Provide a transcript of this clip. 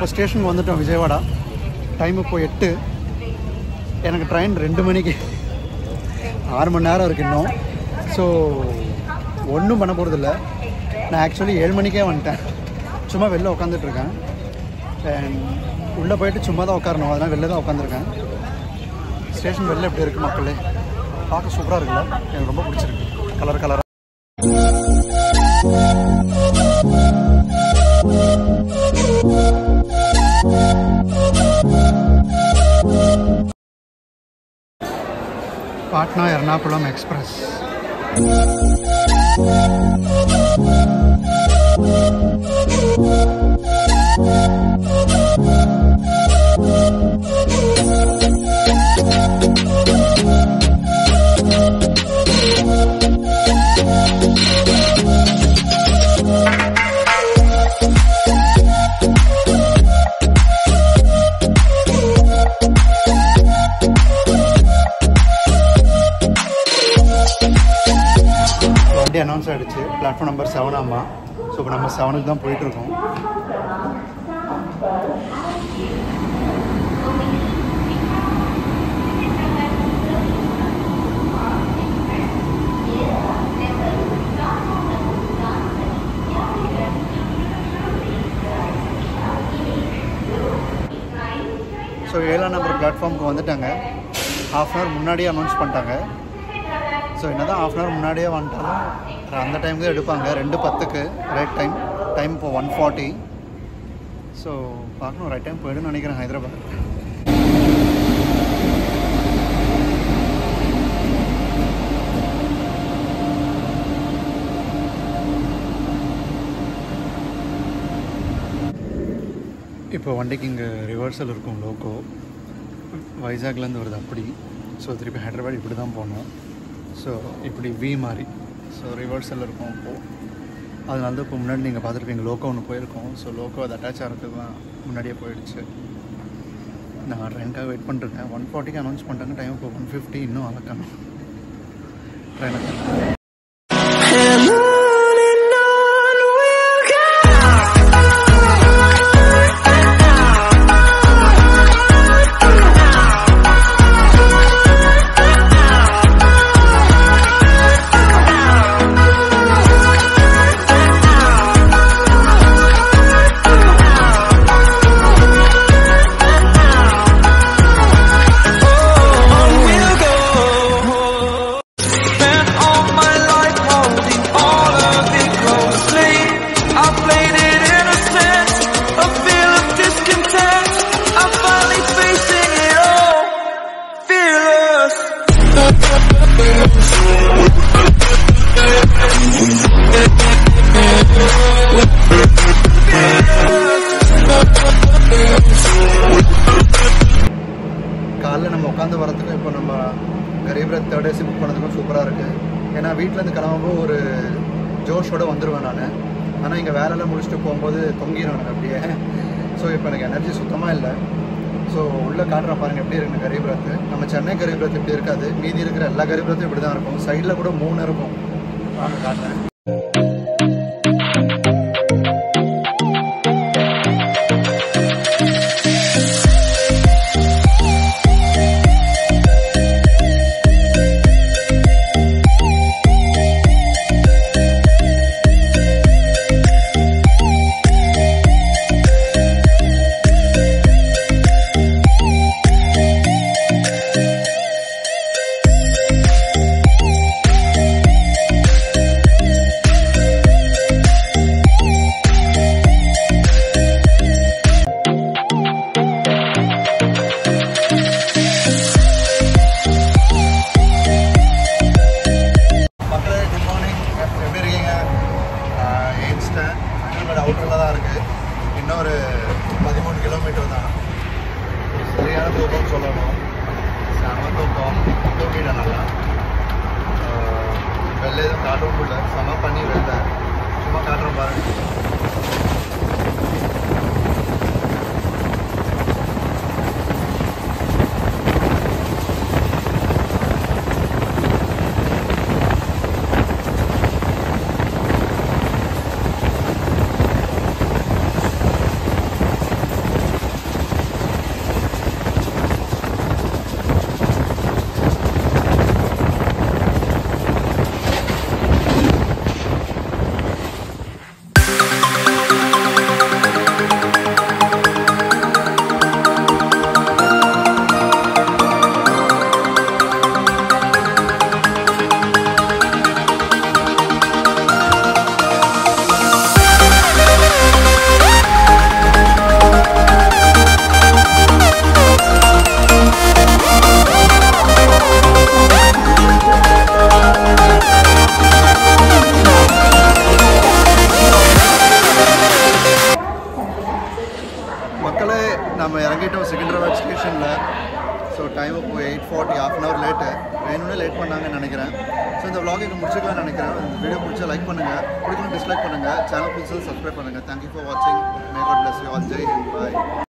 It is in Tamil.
இப்போ ஸ்டேஷனுக்கு வந்துட்டோம் விஜயவாடா டைம் இப்போ எட்டு எனக்கு ட்ரெயின் ரெண்டு மணிக்கு ஆறு மணி நேரம் இருக்கு இன்னும் ஸோ ஒன்றும் பண்ண போகிறதில்ல நான் ஆக்சுவலி ஏழு மணிக்கே வந்துட்டேன் சும்மா வெளில உட்காந்துட்ருக்கேன் அண்ட் உள்ளே போயிட்டு சும்மா தான் உட்காரணும் அதனால் வெளில தான் உட்காந்துருக்கேன் ஸ்டேஷன் வெளில எப்படி இருக்குது மக்களே பார்க்க சூப்பராக இருக்குல்ல எனக்கு ரொம்ப பிடிச்சிருக்கு கலர் கலராக பாட்னா எர்ணாகுளம் எக்ஸ்பிரஸ் வண்டி அனௌன்ஸ் ஆகிடுச்சு பிளாட்ஃபார்ம் நம்பர் செவன் ஆமா ஸோ இப்போ நம்ம செவனுக்கு தான் போயிட்டுருக்கோம் ஸோ ஏழாம் நம்பர் பிளாட்ஃபார்முக்கு வந்துட்டாங்க ஹாஃப் அன் ஹவர் முன்னாடியே அனௌன்ஸ் பண்ணிட்டாங்க ஸோ என்ன தான் ஆஃப் அன் ஹவர் முன்னாடியே வந்துட்டாலும் அந்த டைமுக்கு தான் எடுப்பாங்க ரெண்டு பத்துக்கு ரைட் டைம் டைம் இப்போ ஒன் ஃபார்ட்டி ஸோ பார்க்கணும் ரைட் டைம் போயிடுன்னு நினைக்கிறேன் ஹைதராபாத் இப்போ வண்டிக்கு இங்கே ரிவர்சல் இருக்கும் லோக்கோ வைசாக்லேருந்து வருது அப்படி ஸோ திருப்பி ஹைதராபாத் இப்படி தான் போகணும் ஸோ இப்படி வி மாதிரி ஸோ ரிவர்சல் இருக்கும் இப்போது அதனால தான் இப்போ முன்னாடி நீங்கள் பார்த்துருப்பீங்க லோக்கோ ஒன்று போயிருக்கோம் ஸோ லோக்கோ அது அட்டாச் ஆகிறதுக்கு தான் முன்னாடியே போயிடுச்சு நான் ட்ரெயினுக்காக வெயிட் பண்ணிருக்கேன் ஒன் ஃபார்ட்டிக்கு அனௌன்ஸ் பண்ணிட்டாங்க டைம் இப்போ ஒன் ஃபிஃப்டி இன்னும் அளக்கணும் ட்ரெயினுக்கு And on and on we'll go. We'll go. Spent all my life holding all of it closely. I played it innocent, a feel of discontent. I'm finally facing it all, fearless. காலைல நம்ம உட்காந்து வரதுக்கும் இப்போ நம்ம Garib Rath third AC book பண்ணதுக்கும் சூப்பராக இருக்குது ஏன்னா வீட்டிலேருந்து கிளம்பும்போது ஒரு ஜோஷோட வந்துடுவேன் நான் ஆனால் இங்கே வேலையெல்லாம் முடிச்சுட்டு போகும்போது தொங்கிடும் எனக்கு அப்படியே ஸோ இப்போ எனக்கு எனர்ஜி சுத்தமாக இல்லை ஸோ உள்ளே காட்டுற பாருங்க எப்படி இருக்கு கரீப் ரத் நம்ம சென்னை கரீப் ரத் இப்படி இருக்காது மீதி இருக்கிற எல்லா கரீப் ரத்தும் இப்படி தான் இருக்கும் சைடில் கூட மூணு இருக்கும் வாங்க காட்டுறேன் இன்டர்வல் ஸ்டேஷனில் ஸோ டைம் இப்போ eight forty half an hour late வேணும்னே லேட் பண்ணாங்கன்னு நினைக்கிறேன் ஸோ இந்த vlog இங்கே முடிச்சுக்கலாம்னு நினைக்கிறேன் இந்த வீடியோ பிடிச்சா லைக் பண்ணுங்கள் பிடிக்கணும் டிஸ்லைக் பண்ணுங்கள் சேனல் புதுசாக சப்ஸ்கிரைப் பண்ணுங்கள் தேங்க்யூ ஃபார் வாட்சிங் may God bless you all Jai Hind bye